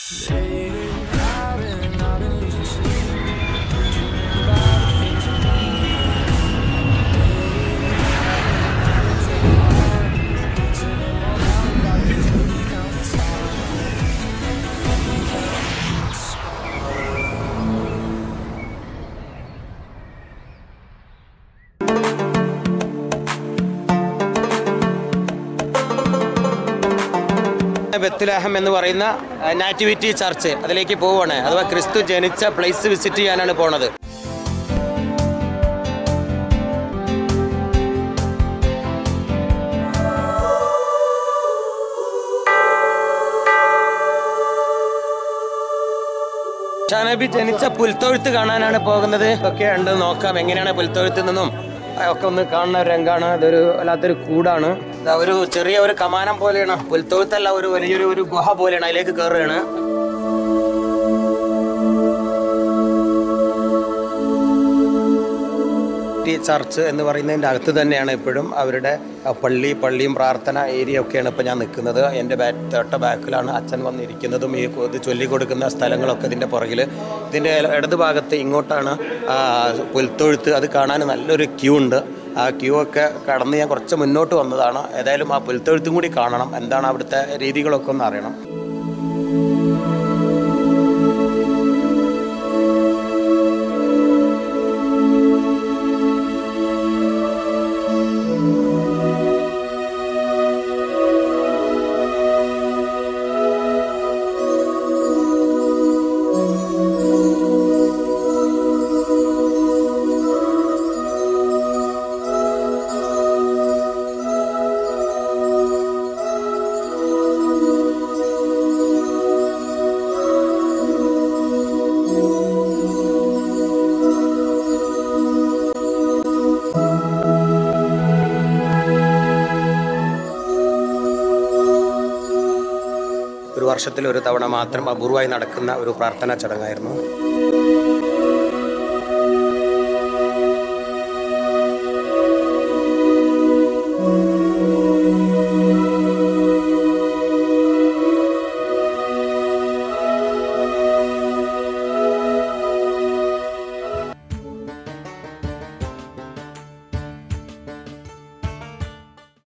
ബത്തുലഹം എന്ന് പറയുന്ന nativity church അതിലേക്ക് പോവുകയാണ് അഥവാ ക്രിസ്തു ജനിച്ച പ്ലേസ് വിസിറ്റ് ചെയ്യാനാണ് പോണത് ഷാനബി ജനിച്ച പുൽത്തൊഴുത്ത് കാണാനാണ് പോകുന്നത് ഒക്കെ ഉണ്ട് നോക്കാം എങ്ങനെയാണ് പുൽത്തൊഴുത്തിൽ നിന്നും ഒക്കെ ഒന്ന് കാണുന്ന ഒരു രംഗാണ് ഇതൊരു വല്ലാത്തൊരു കൂടാണ് ഇതാ ഒരു ചെറിയ ഒരു കമാനം പോലെയാണ് പുൽത്തൊഴുത്തല്ല ഒരു വലിയൊരു ഒരു ഗുഹ പോലെയാണ് അതിലേക്ക് കയറുകയാണ് ഈ ചർച്ച് എന്ന് പറയുന്നതിൻ്റെ അകത്ത് തന്നെയാണ് ഇപ്പോഴും അവരുടെ ആ, പള്ളി പള്ളിയും പ്രാർത്ഥന ഏരിയ ഒക്കെയാണ് ഇപ്പോൾ ഞാൻ നിൽക്കുന്നത് എൻ്റെ ബാക്ക് തൊട്ട ബാക്കിലാണ് അച്ഛൻ വന്നിരിക്കുന്നതും ഈ ഇത് ചൊല്ലിക്കൊടുക്കുന്ന സ്ഥലങ്ങളൊക്കെ ഇതിൻ്റെ പുറകിൽ ഇതിൻ്റെ ഇടത് ഭാഗത്ത് ഇങ്ങോട്ടാണ് ആ, പുൽത്തൊഴുത്ത് അത് കാണാൻ നല്ലൊരു ക്യൂ ഉണ്ട് ആ ക്യൂ ഒക്കെ കടന്ന് ഞാൻ കുറച്ച് മുന്നോട്ട് വന്നതാണ് ഏതായാലും ആ പുൽത്തൊഴുത്തും കൂടി കാണണം എന്താണ് അവിടുത്തെ രീതികളൊക്കെ ഒന്ന് അറിയണം ഒരു വർഷത്തിൽ ഒരു തവണ മാത്രം അപൂർവമായി നടക്കുന്ന ഒരു പ്രാർത്ഥനാ ചടങ്ങായിരുന്നു